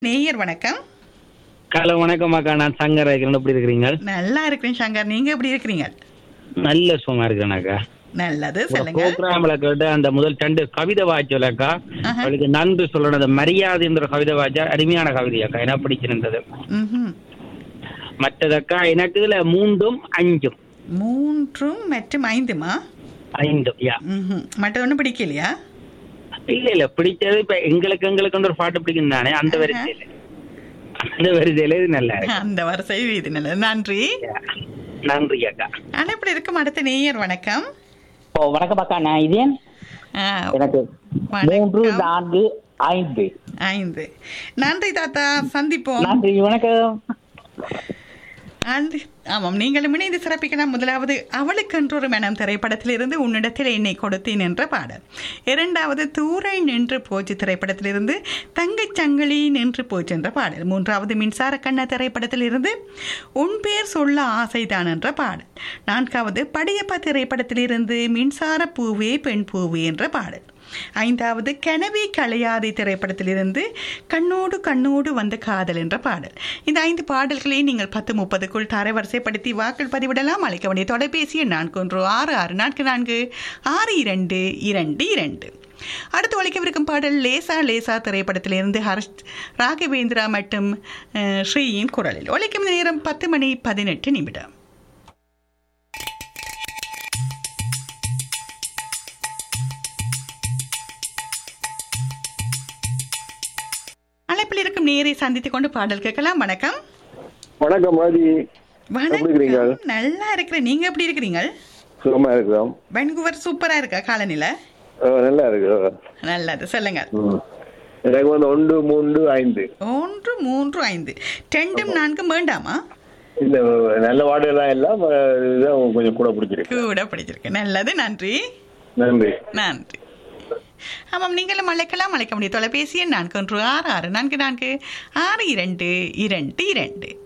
நேயர் வணக்கம் ஹலோ வணக்கம் அக்கா நான் சங்கர் இருக்கிறேன் எப்படி இருக்கிறீங்க நல்லா இருக்கிறேன் சங்கர் நீங்க எப்படி இருக்கிறீங்க நல்ல சுகமா இருக்கிறேன் அக்கா நல்லது ஒரு சொல்லுங்க ப்ரோக்ராம்ல கேட்டு அந்த முதல் ரெண்டு கவிதை வாய்ச்சல் அக்கா ஆஹா. அவளுக்கு நன்றி சொல்லணும் அந்த மரியாதைன்ற கவிதை வாய்ச்சா அருமையான கவிதை அக்கா என்ன பிடிச்சிருந்தது ம்ஹும். மற்றதக்கா எனக்கு இதுல மூன்றும் அஞ்சும் மூன்றும் மற்றும் ஐந்துமா ஐந்தும் யா ம்ஹும். மற்ற ஒன்றும் பிடிக்கலையா இல்ல இல்ல பிடிச்சது இப்ப எங்களுக்கு எங்களுக்கு ஒரு பாட்டு பிடிக்கும் தானே அந்த ஆஹா. வரிசையில அந்த வரிசையில இது நல்லா இருக்கு அந்த வரிசை இது நல்லது நன்றி யா. நன்றி அக்கா அழைப்பில் இருக்கும் அடுத்த நேயர் வணக்கம் ஓ வணக்கம் அக்கா நான் இதேன் ஆ, எனக்கு வணக்கம். மூன்று நான்கு ஐந்து ஐந்து நன்றி தாத்தா சந்திப்போம் நன்றி வணக்கம் அன்று ஆமாம் நீங்களும் இணைந்து சிறப்பிக்கலாம் முதலாவது அவளுக்கென்றொரு மனம் திரைப்படத்திலிருந்து உன்னிடத்தில் என்னை கொடுத்தேன் என்ற பாடல் இரண்டாவது தூரை நின்று போச்சு திரைப்படத்திலிருந்து தங்கச் சங்கிலி நின்று போச்சு என்ற பாடல் மூன்றாவது மின்சார கண்ண திரைப்படத்திலிருந்து உன் பேர் சொல்ல ஆசைதான் என்ற பாடல் நான்காவது படியப்பா திரைப்படத்திலிருந்து மின்சார பூவே பெண் பூவே என்ற பாடல் ஐந்தாவது கனவே கலையாதை திரைப்படத்திலிருந்து கண்ணோடு கண்ணோடு வந்த காதல் என்ற பாடல் இந்த ஐந்து பாடல்களை நீங்கள் பத்து முப்பதுக்குள் தரவரிசைப்படுத்தி வாக்கள் பதிவிடலாம் அழைக்க வேண்டிய தொலைபேசி எண் நான்கு ஒன்று ஆறு ஆறு நான்கு நான்கு ஆறு இரண்டு இரண்டு இரண்டு அடுத்து ஒழிக்கவிருக்கும் பாடல் லேசா லேசா திரைப்படத்திலிருந்து ஹர்ஷ் ராகவேந்திரா மற்றும் அஹ், ஸ்ரீயின் குரலில் ஒழிக்கும் நேரம் பத்து மணி பதினெட்டு நிமிடம் அழைப்பில் இருக்கும் நேரை சந்தித்துக் கொண்டு பாடல் கேட்கலாம் வணக்கம் வணக்கம் மாதி எப்படி இருக்கிறீங்க? வணக்கம் நல்லா இருக்கிறேன் நீங்க எப்படி இருக்கிறீங்க சுகமா இருக்கிறோம் வென்குவர் சூப்பரா இருக்கா காலநிலை அஹ் நல்லா இருக்கு நல்லது சொல்லுங்க ம். எனக்கு வந்து ஒன்று மூன்று ஐந்து ஒன்று மூன்று ஐந்து ரெண்டும் நான்கும் வேண்டாமா இந்த நல்ல வார்டுலாம் எல்லாம் அஹ், இதுதான் கொஞ்சம் கூட பிடிச்சிருக்கு கூட பிடிச்சிருக்கு நல்லது நன்றி நன்றி நன்றி ஆமாம் நீங்களும் அழைக்கலாம் அழைக்க முடியும் தொலைபேசி எண் நான்கு ஒன்று ஆறு ஆறு நான்கு நான்கு ஆறு இரண்டு இரண்டு இரண்டு